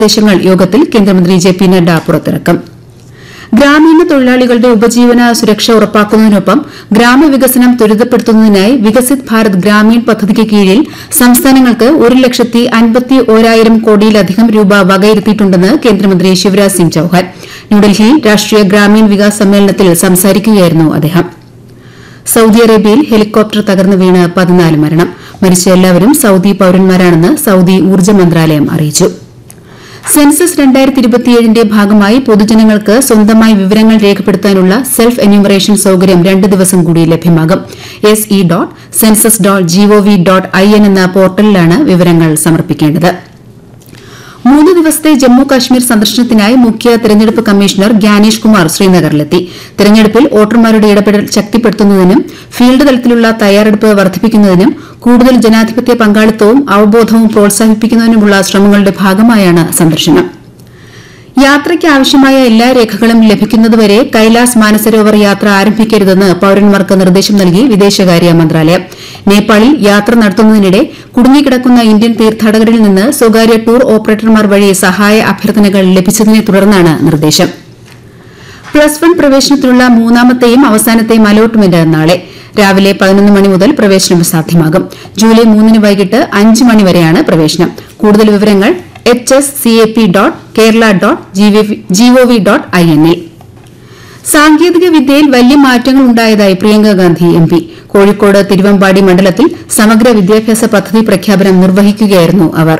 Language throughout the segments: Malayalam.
നിർദ്ദേശങ്ങൾ യോഗത്തിൽ കേന്ദ്രമന്ത്രി ജെ പി നഡ്ഡ പുറത്തിറക്കും ഗ്രാമീണ തൊഴിലാളികളുടെ ഉപജീവന സുരക്ഷ ഉറപ്പാക്കുന്നതിനൊപ്പം ഗ്രാമവികസനം ത്വരിതപ്പെടുത്തുന്നതിനായി വികസിത് ഭാരത് ഗ്രാമീൺ പദ്ധതിക്ക് കീഴിൽ സംസ്ഥാനങ്ങൾക്ക് ഒരു ലക്ഷത്തി അൻപത്തി ഓരായിരം കോടിയിലധികം രൂപ വകയിരുത്തിയിട്ടുണ്ടെന്ന് കേന്ദ്രമന്ത്രി ശിവരാജ് സിംഗ് ചൌഹാൻ ന്യൂഡൽഹിയിൽ രാഷ്ട്രീയ ഗ്രാമീൺ വികാസ് സമ്മേളനത്തിൽ സംസാരിക്കുകയായിരുന്നു അദ്ദേഹം സൌദി അറേബ്യയിൽ ഹെലികോപ്റ്റർ തകർന്നു വീണ് പതിനാല് മരണം മരിച്ച എല്ലാവരും സൌദി പൌരന്മാരാണെന്ന് സൌദി ഊർജ്ജ മന്ത്രാലയം അറിയിച്ചു സെൻസസ് രണ്ടായിരത്തി ഇരുപത്തിയേഴിന്റെ ഭാഗമായി പൊതുജനങ്ങൾക്ക് സ്വന്തമായി വിവരങ്ങൾ രേഖപ്പെടുത്താനുള്ള സെൽഫ് എന്യൂമറേഷൻ സൌകര്യം രണ്ട് ദിവസം കൂടി ലഭ്യമാകും S E dot census dot gov dot I N എന്ന പോർട്ടലിലാണ് വിവരങ്ങൾ സമർപ്പിക്കേണ്ടത് മൂന്ന് ദിവസത്തെ ജമ്മു കാശ്മീർ സന്ദർശനത്തിനായി മുഖ്യ തെരഞ്ഞെടുപ്പ് കമ്മീഷണർ ഗ്യാനേഷ് കുമാർ ശ്രീനഗറിലെത്തി തെരഞ്ഞെടുപ്പിൽ വോട്ടർമാരുടെ ഇടപെടൽ ശക്തിപ്പെടുത്തുന്നതിനും ഫീൽഡ് തലത്തിലുള്ള തയ്യാറെടുപ്പ് വർദ്ധിപ്പിക്കുന്നതിനും കൂടുതൽ ജനാധിപത്യ പങ്കാളിത്തവും അവബോധവും പ്രോത്സാഹിപ്പിക്കുന്നതിനുമുള്ള ശ്രമങ്ങളുടെ ഭാഗമായാണ് സന്ദർശനം യാത്രയ്ക്ക് ആവശ്യമായ എല്ലാ രേഖകളും ലഭിക്കുന്നതുവരെ കൈലാസ് മാനസരോവർ യാത്ര ആരംഭിക്കരുതെന്ന് പൌരന്മാർക്ക് നിർദ്ദേശം നൽകി വിദേശകാര്യ മന്ത്രാലയം നേപ്പാളിൽ യാത്ര നടത്തുന്നതിനിടെ കുടുങ്ങിക്കിടക്കുന്ന ഇന്ത്യൻ തീർത്ഥാടകരിൽ നിന്ന് സ്വകാര്യ ടൂർ ഓപ്പറേറ്റർമാർ വഴി സഹായ അഭ്യർത്ഥനകൾ ലഭിച്ചതിനെ തുടർന്നാണ് നിർദ്ദേശം പ്ലസ് വൺ പ്രവേശനത്തിനുള്ള മൂന്നാമത്തെയും അവസാനത്തെയും അലോട്ട്മെന്റ് നാളെ രാവിലെ പതിനൊന്ന് മണി മുതൽ പ്രവേശനം സാധ്യമാകും ജൂലൈ മൂന്നിന് വൈകിട്ട് അഞ്ച് മണി വരെയാണ് പ്രവേശനം കൂടുതൽ വിവരങ്ങൾ H S C A P dot Kerala dot gov dot I N ഇൽ സാങ്കേതിക വിദ്യയിൽ വലിയ മാറ്റങ്ങൾ ഉണ്ടായതായി പ്രിയങ്ക ഗാന്ധി എം പി കോഴിക്കോട് തിരുവമ്പാടി മണ്ഡലത്തിൽ സമഗ്ര വിദ്യാഭ്യാസ പദ്ധതി പ്രഖ്യാപനം നിർവഹിക്കുകയായിരുന്നു അവർ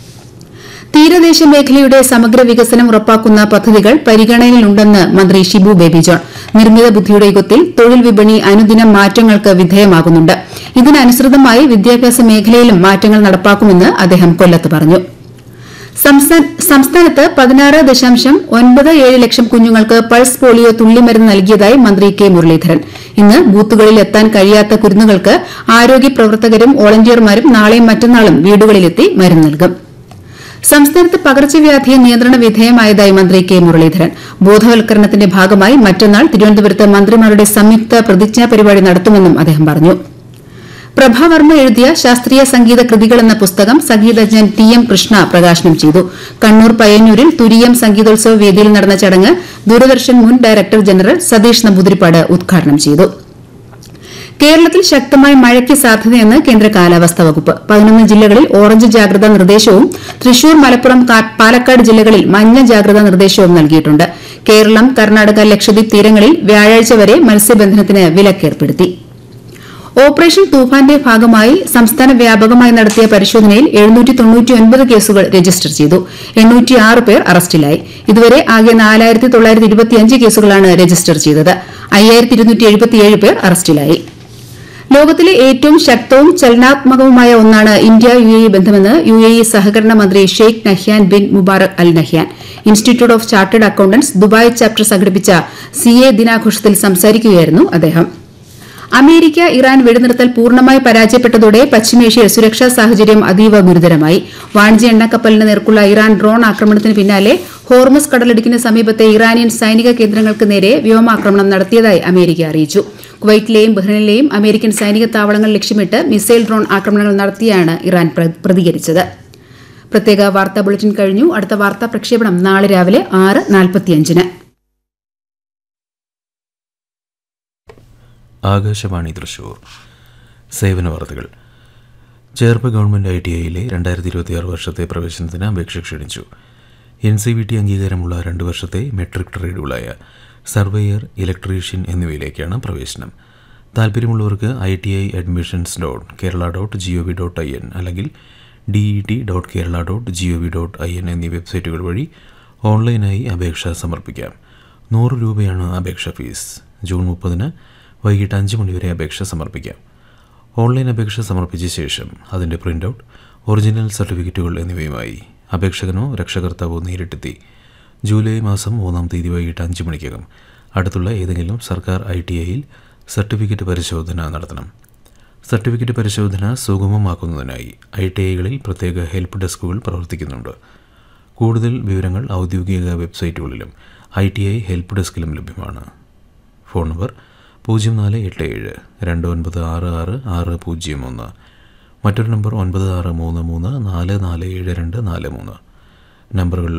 തീരദേശ മേഖലയുടെ സമഗ്ര വികസനം ഉറപ്പാക്കുന്ന പദ്ധതികൾ പരിഗണനയിലുണ്ടെന്ന് മന്ത്രി ഷിബു ബേബി ജോൺ നിർമ്മിത ബുദ്ധിയുടെ യുഗത്തിൽ തൊഴിൽ വിപണി അനുദിനം മാറ്റങ്ങൾക്ക് വിധേയമാകുന്നുണ്ട് ഇതിനനുസൃതമായി വിദ്യാഭ്യാസ മേഖലയിലും മാറ്റങ്ങൾ നടപ്പാക്കുമെന്ന് അദ്ദേഹം കൊല്ലത്ത് പറഞ്ഞു സംസ്ഥാനത്ത് പതിനാറ് ദശാംശം ഒൻപത് ഏഴ് ലക്ഷം കുഞ്ഞുങ്ങൾക്ക് പൾസ് പോളിയോ തുള്ളിമരുന്ന് നൽകിയതായി മന്ത്രി കെ മുരളീധരൻ ഇന്ന് ബൂത്തുകളിൽ എത്താൻ കഴിയാത്ത കുരുന്നുകൾക്ക് ആരോഗ്യ പ്രവർത്തകരും വോളണ്ടിയർമാരും നാളെയും മറ്റന്നാളും വീടുകളിലെത്തി മരുന്ന് നൽകും സംസ്ഥാനത്ത് പകർച്ചവ്യാധി നിയന്ത്രണ വിധേയമായതായി മന്ത്രി കെ മുരളീധരൻ ബോധവൽക്കരണത്തിന്റെ ഭാഗമായി മറ്റന്നാൾ തിരുവനന്തപുരത്ത് മന്ത്രിമാരുടെ സംയുക്ത പ്രതിജ്ഞാ പരിപാടി നടത്തുമെന്നും അദ്ദേഹം പറഞ്ഞു പ്രഭാവർമ്മ എഴുതിയ ശാസ്ത്രീയ സംഗീത കൃതികൾ എന്ന പുസ്തകം സംഗീതജ്ഞൻ ടി എം കൃഷ്ണ പ്രകാശനം ചെയ്തു കണ്ണൂർ പയ്യന്നൂരിൽ തുരീയം സംഗീതോത്സവ വേദിയിൽ നടന്ന ചടങ്ങ് ദൂരദർശൻ മുൻ ഡയറക്ടർ ജനറൽ സതീഷ് നമ്പൂതിരിപ്പാട് ഉദ്ഘാടനം ചെയ്തു കേരളത്തിൽ ശക്തമായ മഴയ്ക്ക് സാധ്യതയെന്ന് കേന്ദ്ര കാലാവസ്ഥാ വകുപ്പ് പതിനൊന്ന് ജില്ലകളിൽ ഓറഞ്ച് ജാഗ്രതാ നിർദ്ദേശവും തൃശൂർ മലപ്പുറം പാലക്കാട് ജില്ലകളിൽ മഞ്ഞ ജാഗ്രതാ നിർദ്ദേശവും നൽകിയിട്ടുണ്ട് കേരളം കർണാടക ലക്ഷദ്വീപ് തീരങ്ങളിൽ വ്യാഴാഴ്ച വരെ മത്സ്യബന്ധനത്തിന് വിലക്കേർപ്പെടുത്തി ഓപ്പറേഷൻ തൂഫാന്റെ ഭാഗമായി സംസ്ഥാന വ്യാപകമായി നടത്തിയ പരിശോധനയിൽ കേസുകൾ രജിസ്റ്റർ ചെയ്തു പേർ അറസ്റ്റിലായി ഇതുവരെ ആകെ കേസുകളാണ് രജിസ്റ്റർ ചെയ്തത് പേർ അറസ്റ്റിലായി ലോകത്തിലെ ഏറ്റവും ശക്തവും ചലനാത്മകവുമായ ഒന്നാണ് ഇന്ത്യ യു എ ബന്ധമെന്ന് യു എ ഇ സഹകരണ മന്ത്രി Sheikh Nahyan bin Mubarak Al Nahyan institute of chartered accountants Dubai chapter സംഘടിപ്പിച്ച സി എ ദിനാഘോഷത്തിൽ സംസാരിക്കുകയായിരുന്നു അദ്ദേഹം അമേരിക്ക ഇറാൻ വെടിനിർത്തൽ പൂർണ്ണമായി പരാജയപ്പെട്ടതോടെ പശ്ചിമേഷ്യയിൽ സുരക്ഷാ സാഹചര്യം അതീവ ഗുരുതരമായി വാണിജ്യ എണ്ണക്കപ്പലിന് നേർക്കുള്ള ഇറാൻ ഡ്രോൺ ആക്രമണത്തിന് പിന്നാലെ ഹോർമസ് കടലിടുക്കിന് സമീപത്തെ ഇറാനിയൻ സൈനിക കേന്ദ്രങ്ങൾക്ക് നേരെ വ്യോമാക്രമണം നടത്തിയതായി അമേരിക്ക അറിയിച്ചു കുവൈറ്റിലെയും ബഹ്റൈനിലെയും അമേരിക്കൻ സൈനിക താവളങ്ങൾ ലക്ഷ്യമിട്ട് മിസൈൽ ഡ്രോൺ ആക്രമണങ്ങൾ നടത്തിയാണ് ഇറാൻ പ്രതികരിച്ചത് പ്രത്യേക വാർത്താ ബുള്ളറ്റിൻ കഴിഞ്ഞു അടുത്ത വാർത്താ പ്രക്ഷേപണം നാളെ രാവിലെ ആറ് നാൽപ്പത്തിയഞ്ചിന് ആകാശവാണി തൃശൂർ സേവന വാർത്തകൾ ചേർപ്പ് ഗവൺമെൻറ് ഐ ടി ഐയിലെ രണ്ടായിരത്തി ഇരുപത്തിയാറ് വർഷത്തെ പ്രവേശനത്തിന് അപേക്ഷ ക്ഷണിച്ചു എൻ സി വി ടി അംഗീകാരമുള്ള രണ്ട് വർഷത്തെ മെട്രിക് ട്രേഡുകളായ സർവേയർ ഇലക്ട്രീഷ്യൻ എന്നിവയിലേക്കാണ് പ്രവേശനം താല്പര്യമുള്ളവർക്ക് I T I admissions dot Kerala dot G O V dot I N അല്ലെങ്കിൽ D E T dot Kerala dot G O V dot I N എന്നീ വെബ്സൈറ്റുകൾ വഴി ഓൺലൈനായി അപേക്ഷ സമർപ്പിക്കാം നൂറ് രൂപയാണ് അപേക്ഷ ഫീസ് ജൂൺ മുപ്പതിന് വൈകിട്ട് അഞ്ച് മണിവരെ അപേക്ഷ സമർപ്പിക്കാം ഓൺലൈൻ അപേക്ഷ സമർപ്പിച്ച ശേഷം അതിൻ്റെ പ്രിൻ്റ് ഔട്ട് ഒറിജിനൽ സർട്ടിഫിക്കറ്റുകൾ എന്നിവയുമായി അപേക്ഷകനോ രക്ഷകർത്താവോ നേരിട്ടെത്തി ജൂലൈ മാസം മൂന്നാം തീയതി വൈകിട്ട് അഞ്ച് മണിക്കകം അടുത്തുള്ള ഏതെങ്കിലും സർക്കാർ ഐ ടി ഐയിൽ സർട്ടിഫിക്കറ്റ് പരിശോധന നടത്തണം സർട്ടിഫിക്കറ്റ് പരിശോധന സുഗമമാക്കുന്നതിനായി ഐ ടി ഐകളിൽ പ്രത്യേക ഹെൽപ്പ് ഡെസ്കുകൾ പ്രവർത്തിക്കുന്നുണ്ട് കൂടുതൽ വിവരങ്ങൾ ഔദ്യോഗിക വെബ്സൈറ്റുകളിലും ഐ ടി ഐ ഹെൽപ്പ് ഡെസ്കിലും ലഭ്യമാണ് ഫോൺ നമ്പർ പൂജ്യം നാല് എട്ട് ഏഴ് രണ്ട് ഒൻപത് ആറ് ആറ് ആറ് പൂജ്യം ഒന്ന് മറ്റൊരു നമ്പർ ഒൻപത് ആറ് മൂന്ന് മൂന്ന് നാല് നാല് ഏഴ് രണ്ട് നാല് മൂന്ന് നമ്പറുകൾ